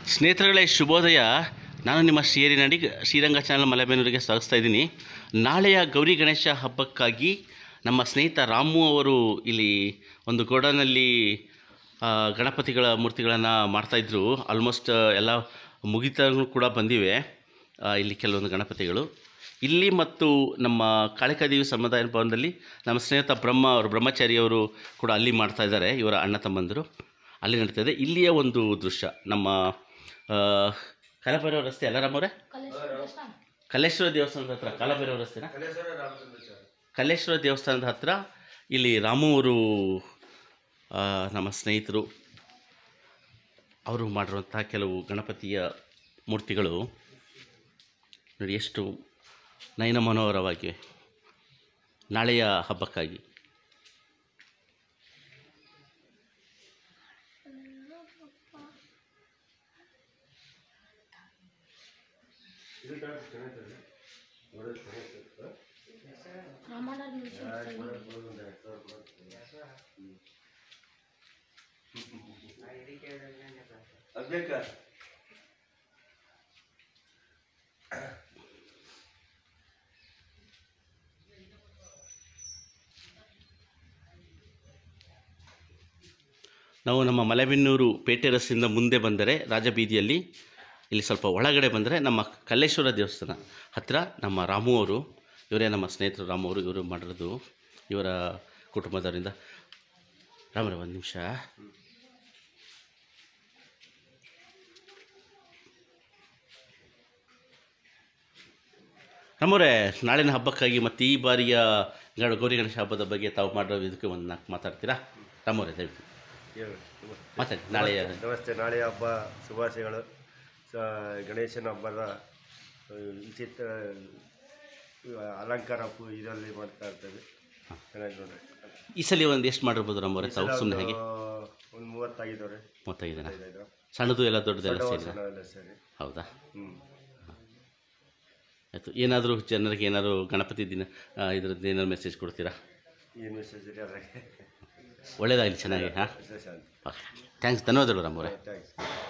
ಸ್ನೇಹಿತರುಗಳೇ ಶುಭೋದಯ ನಾನು ನಿಮ್ಮ ಶ್ರೀಹರಿನಾಡಿ ಶ್ರೀರಂಗ ಚಾನಲ್ ಮಲೆಬೇನೂರಿಗೆ ಸ್ವಾಗತಿಸ್ತಾ ಇದ್ದೀನಿ ನಾಳೆಯ ಗೌರಿ ಗಣೇಶ ಹಬ್ಬಕ್ಕಾಗಿ ನಮ್ಮ ಸ್ನೇಹಿತ ರಾಮು ಅವರು ಇಲ್ಲಿ ಒಂದು ಗೋಡನಲ್ಲಿ ಆ, ಗಣಪತಿಗಳ ಮೂರ್ತಿಗಳನ್ನು ಮಾಡ್ತಾಯಿದ್ರು ಆಲ್ಮೋಸ್ಟ್ ಎಲ್ಲ ಮುಗಿತಾಗೂ ಕೂಡ ಬಂದಿವೆ ಆ, ಇಲ್ಲಿ ಕೆಲವೊಂದು ಗಣಪತಿಗಳು ಇಲ್ಲಿ ಮತ್ತು ನಮ್ಮ ಕಾಳಿಕಾದೇವಿ ಸಮುದಾಯ ಭವನದಲ್ಲಿ ನಮ್ಮ ಸ್ನೇಹಿತ ಬ್ರಹ್ಮ ಅವರು ಬ್ರಹ್ಮಚಾರಿ ಅವರು ಕೂಡ ಅಲ್ಲಿ ಮಾಡ್ತಾ ಇದ್ದಾರೆ ಇವರ ಅಣ್ಣ ತಮ್ಮಂದರು ಅಲ್ಲಿ ನಡೀತಾ ಇದೆ ಇಲ್ಲಿಯ ಒಂದು ದೃಶ್ಯ ನಮ್ಮ ಕಾಲಭೈರವ ರಸ್ತೆ ಅಲ್ಲ ರಾಮವ್ರೆ ಕಲ್ಲೇಶ್ವರ ದೇವಸ್ಥಾನದ ಹತ್ರ ಕಾಲಭೈರವ ರಸ್ತೆನಾ ಕಲ್ಲೇಶ್ವರ ದೇವಸ್ಥಾನದ ಹತ್ರ ಇಲ್ಲಿ ರಾಮು ಅವರು ಆ, ನಮ್ಮ ಸ್ನೇಹಿತರು ಅವರು ಮಾಡಿರುವಂತಹ ಕೆಲವು ಗಣಪತಿಯ ಮೂರ್ತಿಗಳು ನೋಡಿ ಎಷ್ಟು ನಯನ ಮನೋಹರವಾಗಿವೆ ನಾಳೆಯ ಹಬ್ಬಕ್ಕಾಗಿ ನಾವು ನಮ್ಮ ಮಲೆಬೆನ್ನೂರು ಪೇಟೆ ರಸ್ತೆಯಿಂದ ಮುಂದೆ ಬಂದರೆ ರಾಜಬೀದಿಯಲ್ಲಿ ಇಲ್ಲಿ ಸ್ವಲ್ಪ ಒಳಗಡೆ ಬಂದರೆ ನಮ್ಮ ಕಲ್ಲೇಶ್ವರ ದೇವಸ್ಥಾನ ಹತ್ತಿರ ನಮ್ಮ ರಾಮು ಅವರು ಇವರೇ ನಮ್ಮ ಸ್ನೇಹಿತರು ರಾಮು ಅವರು ಇವರು ಮಾಡಿರೋದು ಇವರ ಕುಟುಂಬದವರಿಂದ ರಾಮರೇ ಒಂದು ನಿಮಿಷ ರಾಮರೇ ನಾಳಿನ ಹಬ್ಬಕ್ಕಾಗಿ ಮತ್ತು ಈ ಬಾರಿಯ ಗಣ- ಗೌರಿ ಗಣೇಶ ಹಬ್ಬದ ಬಗ್ಗೆ ತಾವು ಮಾಡಿರೋ ಇದಕ್ಕೆ ಒಂದು ನಾಲ್ಕು ಮಾತಾಡ್ತೀರಾ ರಾಮರೇ ದಯವಿಟ್ಟು ಹೇಳು. ಮಾತಾಡಿ ನಾಳೆಯ ನಮಸ್ತೆ ನಾಳೆ ಹಬ್ಬ ಶುಭಾಶಯಗಳು ಸ- ಗಣೇಶನ ಹಬ್ಬದ ಆ, ವಿಚಿತ್ರ ಆ, ಅಲಂಕಾರ ಪೂ ಇದರಲ್ಲಿ ಮಾಡ್ತಾ ಇರ್ತೇವೆ ಚೆನ್ನಾಗಿ ನೋಡ್ರಿ ಈ ಸಲ ಒಂದು ಎಷ್ಟು ಮಾಡಿರ್ಬೋದು ರಾಮರೇ ತಾವು ಸುಮ್ಮನೆ ಹಾಗೆ ಒಂದು ಮೂವತ್ತಾಗಿದ್ದವ್ರೆ ಮೂವತ್ತೈದನ ಐದೈದು ಸಣ್ಣದು ಎಲ್ಲ ದೊಡ್ಡದೆಲ್ಲ ಸಣ್ಣ ಸೇರಿ ಸಣ್ಣವೆಲ್ಲ ಸೇರಿ ಹೌದಾ ಹ್ಞೂ ಆಯಿತು ಏನಾದರೂ ಜನರಿಗೆ ಏನಾದರೂ ಗಣಪತಿ ದಿನ ಆ, ಇದ್ರದ್ದು ಏನಾದ್ರು ಮೆಸೇಜ್ ಕೊಡ್ತೀರಾ ಏನು ಮೆಸೇಜ್ ಇದೆ ಅದ್ರಾಗೆ ಒಳ್ಳೇದಾಗಲಿ ಚೆನ್ನಾಗಿ ಹಾಂ ವಿಶೇಷ ಅಂತ ಥ್ಯಾಂಕ್ಸ್ ಧನ್ಯವಾದಗಳು ರಾಮವ್ರೆ ಥ್ಯಾಂಕ್ಸ್